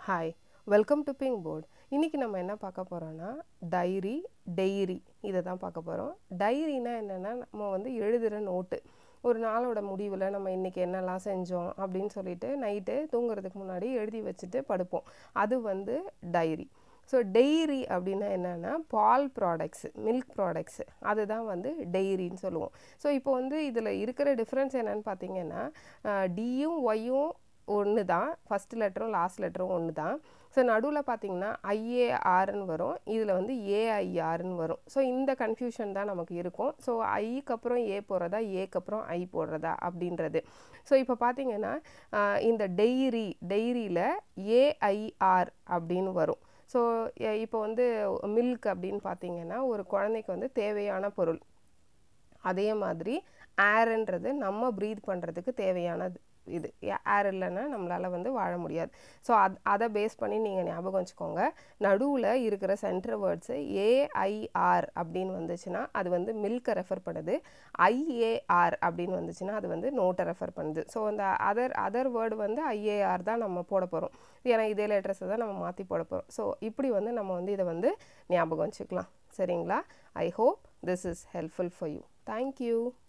hi welcome to pink port இன்றைக்கி நம்ம என்ன பார்க்க போகிறோன்னா டைரி டெய்ரி இதை தான் பார்க்க போகிறோம் டைரினா என்னென்னா நம்ம வந்து எழுதுகிற நோட்டு ஒரு நாளோட முடிவில் நம்ம இன்றைக்கி என்னெல்லாம் செஞ்சோம் அப்படின்னு சொல்லிட்டு நைட்டு தூங்குறதுக்கு முன்னாடி எழுதி வச்சுட்டு படுப்போம் அது வந்து டைரி ஸோ டெய்ரி அப்படின்னா என்னென்னா பால் ப்ராடக்ட்ஸு மில்க் ப்ராடக்ட்ஸு அதுதான் வந்து டெய்ரின்னு சொல்லுவோம் ஸோ இப்போ வந்து இதில் இருக்கிற டிஃப்ரென்ஸ் என்னென்னு பார்த்தீங்கன்னா டியும் ஒய்யும் ஒன்று தான் ஃபஸ்ட் லெட்டரும் லாஸ்ட் லெட்டரும் ஒன்று தான் ஸோ நடுவில் பார்த்தீங்கன்னா ஐஏஆர்னு வரும் இதில் வந்து ஏஐஆர்னு வரும் ஸோ இந்த கன்ஃபியூஷன் தான் நமக்கு இருக்கும் ஸோ ஐக்கு அப்புறம் ஏ போடுறதா ஏக்கு அப்புறம் ஐ போடுறதா அப்படின்றது ஸோ இப்போ பார்த்தீங்கன்னா இந்த டெய்ரி டெய்ரியில் ஏஐஆர் அப்படின்னு வரும் ஸோ இப்போ வந்து மில்க் அப்படின்னு பார்த்தீங்கன்னா ஒரு குழந்தைக்கு வந்து தேவையான பொருள் அதே மாதிரி ஏர்ன்றது நம்ம ப்ரீத் பண்ணுறதுக்கு தேவையானது இது ஏர் இல்லைன்னா நம்மளால் வந்து வாழ முடியாது ஸோ அது அதை பேஸ் பண்ணி நீங்கள் ஞாபகம் வச்சுக்கோங்க நடுவில் இருக்கிற சென்டர் வேர்ட்ஸு ஏஐஆர் அப்படின்னு வந்துச்சுன்னா அது வந்து மில்கை ரெஃபர் பண்ணுது ஐஏஆர் அப்படின்னு வந்துச்சுன்னா அது வந்து நோட்டை ரெஃபர் பண்ணுது ஸோ அந்த அதர் அதர் வேர்டு வந்து ஐஏஆர் தான் நம்ம போட போகிறோம் ஏன்னா இதே லெட்டர்ஸை தான் நம்ம மாற்றி போட போகிறோம் ஸோ இப்படி வந்து நம்ம வந்து இதை வந்து ஞாபகம் வச்சுக்கலாம் சரிங்களா I hope this is helpful for you thank you